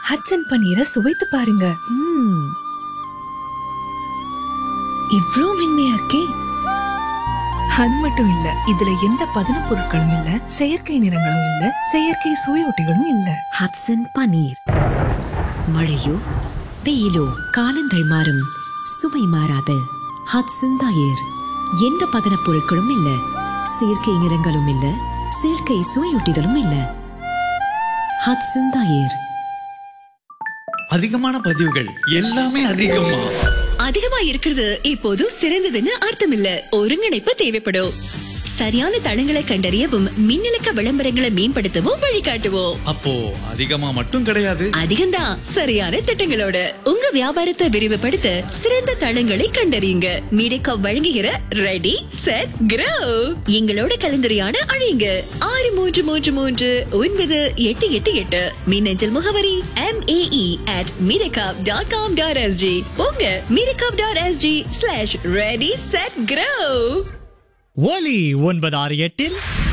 ஹட்சன் பன்னீரை சுவைத்து பாருங்க ம் இவ்ளோ மென்மையா இருக்கே அது மட்டும் இல்ல இதுல எந்த பதன பொருட்களும் இல்ல செயற்கை நிறங்களும் இல்ல செயற்கை சுவையொட்டிகளும் இல்ல ஹட்சன் பனீர் மழையோ வெயிலோ காலங்கள் மாறும் சுவை மாறாத ஹட்சன் தயிர் எந்த பதனப் பொருட்களும் இல்ல செயற்கை நிறங்களும் இல்ல செயற்கை சுவையூட்டிகளும் இல்ல ஹட்சன் தயிர் அதிகமான பதிவுகள் எல்லாமே அதிகமா அதிகமா இருக்கிறது இப்போது சிறந்ததுன்னு அர்த்தம் இல்ல ஒருங்கிணைப்பு தேவைப்படும் சரியான தளங்களை கண்டறியவும் மின்னலுக்க விளம்பரங்களை மேம்படுத்தவும் வழிகாட்டுவோம் அப்போ அதிகமா மட்டும் கிடையாது அதிகம்தான் சரியான திட்டங்களோட உங்க வியாபாரத்தை விரிவுபடுத்த சிறந்த தளங்களை கண்டறியுங்க மீடிகா வழங்குகிற ரெடி செட் கிரோ எங்களோட கலந்துரையாட அழையுங்க ஆறு மூன்று மூன்று மூன்று ஒன்பது எட்டு எட்டு எட்டு மின்னஞ்சல் முகவரி M A E at Mediacorp dot com dot SG உங்க Mediacorp dot SG slash ready set grow Oli ஒன்பது ஆறு எட்டில்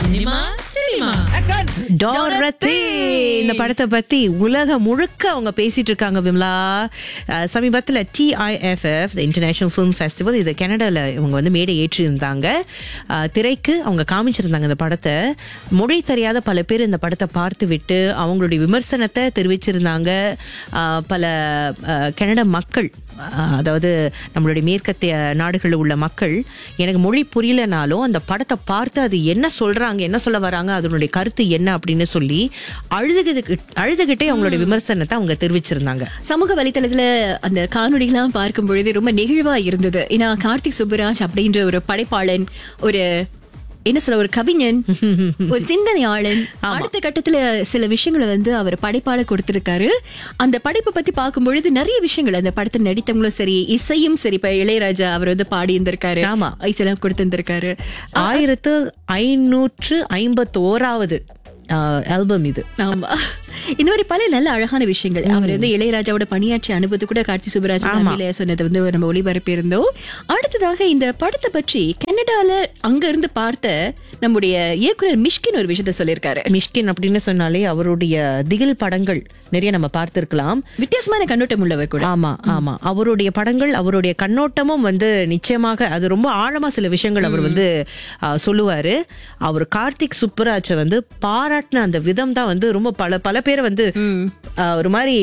டாரத்தி இந்த படத்தை பத்தி உலகம் முழுக்க அவங்க பேசிட்டு இருக்காங்க விமலா அஹ், சமீபத்துல டிஐஎஃப்எஃப் இன்டர்நேஷனல் ஃபிலிம் ஃபெஸ்டிவல் இது கனடால இவங்க வந்து மேடை ஏற்றிருந்தாங்க அஹ், திரைக்கு அவங்க காமிச்சிருந்தாங்க இந்த படத்தை மொழி தெரியாத பல பேர் இந்த படத்தை பார்த்து விட்டு அவங்களுடைய விமர்சனத்தை தெரிவிச்சிருந்தாங்க அஹ், பல அஹ், கனடா மக்கள் அஹ், அதாவது நம்மளுடைய மேற்கத்திய நாடுகளில் உள்ள மக்கள் எனக்கு மொழி புரியலனாலும் அந்த படத்தை பார்த்து அது என்ன சொல்றாங்க என்ன சொல்ல வராங்க அதனுடைய கருத்து என்ன அப்படின்னு சொல்லி அழுதுகிட்டு அழுதுகிட்டே அவங்களுடைய விமர்சனத்தை அவங்க தெரிவிச்சிருந்தாங்க சமூக வலைத்தளத்துல அந்த காணொளிகள்லாம் பார்க்கும் பொழுது ரொம்ப நெகிழ்வா இருந்தது ஏன்னா கார்த்திக் சுப்புராஜ் அப்படின்ற ஒரு படைப்பாளன் ஒரு என்ன சொல்ல ஒரு கவிஞன் ஒரு சிந்தனையாளன் அடுத்த கட்டத்துல சில விஷயங்களை வந்து அவர் படைப்பாள கொடுத்திருக்காரு அந்த படைப்பை பத்தி பார்க்கும் பொழுது நிறைய விஷயங்கள் அந்த படத்தில் நடித்தவங்களும் சரி இசையும் சரி இப்ப இளையராஜா அவர் வந்து பாடி இருந்திருக்காரு ஆமா. இசையெல்லாம் கொடுத்திருந்திருக்காரு ஆயிரத்து ஐநூற்று ஐம்பத்தி ஓராவது ஆல்பம் இது ஆமா இந்த மாதிரி பல நல்ல அழகான விஷயங்கள் அவர் வந்து இளையராஜாவோட பணியாற்றிய அனுபவத்தை கூட கார்த்தி சுப்பராஜ் தலைமையில சொன்னதை வந்து நம்ம ஒளிபரப்பி இருந்தோம் அடுத்ததாக இந்த படத்தை பற்றி கனடால அங்க இருந்து பார்த்த நம்முடைய இயக்குனர் மிஷ்கின் ஒரு விஷயத்த சொல்லியிருக்காரு மிஷ்கின் அப்படின்னு சொன்னாலே அவருடைய திகில் படங்கள் நிறைய நம்ம பார்த்திருக்கலாம் வித்தியாசமான கண்ணோட்டம் உள்ளவர் கூட ஆமா ஆமா அவருடைய படங்கள் அவருடைய கண்ணோட்டமும் வந்து நிச்சயமாக அது ரொம்ப ஆழமா சில விஷயங்கள் அவர் வந்து ஆ, சொல்லுவாரு அவர் கார்த்திக் சுப்புராஜ வந்து பாராட்டின அந்த விதம் தான் வந்து ரொம்ப பல பல பேரை வந்து ஆ, ஒரு மாதிரி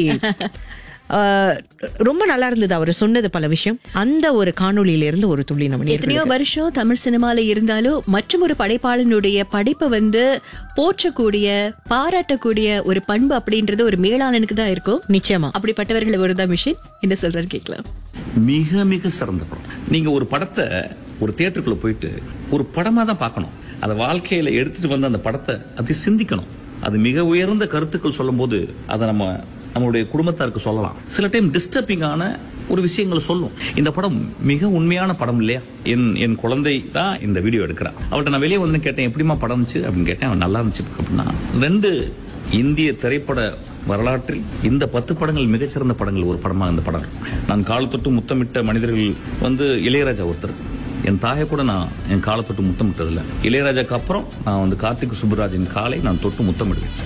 ஆ, ரொம்ப நல்லா இருந்தது அவர் சொன்னது பல விஷயம் அந்த ஒரு காணொளியில இருந்து ஒரு துள்ளி நம்ம நேயர்களுக்கு. எத்தனையோ வருஷம் தமிழ் சினிமால இருந்தாலும் மற்றும் ஒரு படைப்பாளனுடைய படைப்பை வந்து போற்றக்கூடிய பாராட்டக்கூடிய ஒரு பண்பு அப்படின்றது ஒரு மேலாளனுக்கு தான் இருக்கும் நிச்சயமா அப்படிப்பட்டவர்கள் ஒரு தான் மிஷின் என்ன சொல்றாரு கேட்கலாம் மிக மிக சிறந்த படம் நீங்க ஒரு படத்தை ஒரு தியேட்டருக்குள்ள போயிட்டு ஒரு படமா தான் பார்க்கணும் அதை வாழ்க்கையில எடுத்துட்டு வந்து அந்த படத்தை அதை சிந்திக்கணும் அது மிக உயர்ந்த கருத்துக்கள் சொல்லும்போது அதை நம்ம நம்மளுடைய குடும்பத்தாருக்கு சொல்லலாம் சில டைம் டிஸ்டர்பிங்கான ஒரு விஷயங்களை சொல்லும் இந்த படம் மிக உண்மையான படம் இல்லையா என் என் குழந்தை தான் இந்த வீடியோ எடுக்கிறா அவள்கிட்ட நான் வெளியே வந்து கேட்டேன் எப்படிமா படம் இருந்துச்சு அப்படின்னு கேட்டேன் அவன் நல்லா இருந்துச்சு அப்படின்னா ரெண்டு இந்திய திரைப்பட வரலாற்றில் இந்த பத்து படங்கள் மிகச்சிறந்த படங்கள் ஒரு படமாக இந்த படம் இருக்கும் நான் கால் தொட்டு முத்தமிட்ட மனிதர்கள் வந்து இளையராஜா ஒருத்தர் என் தாயை கூட நான் என் காலை தொட்டு முத்தமிட்டதில்லை இளையராஜாக்கு அப்புறம் நான் வந்து கார்த்திக் சுப்புராஜின் காலை நான் தொட்டு முத்தமிடுவேன்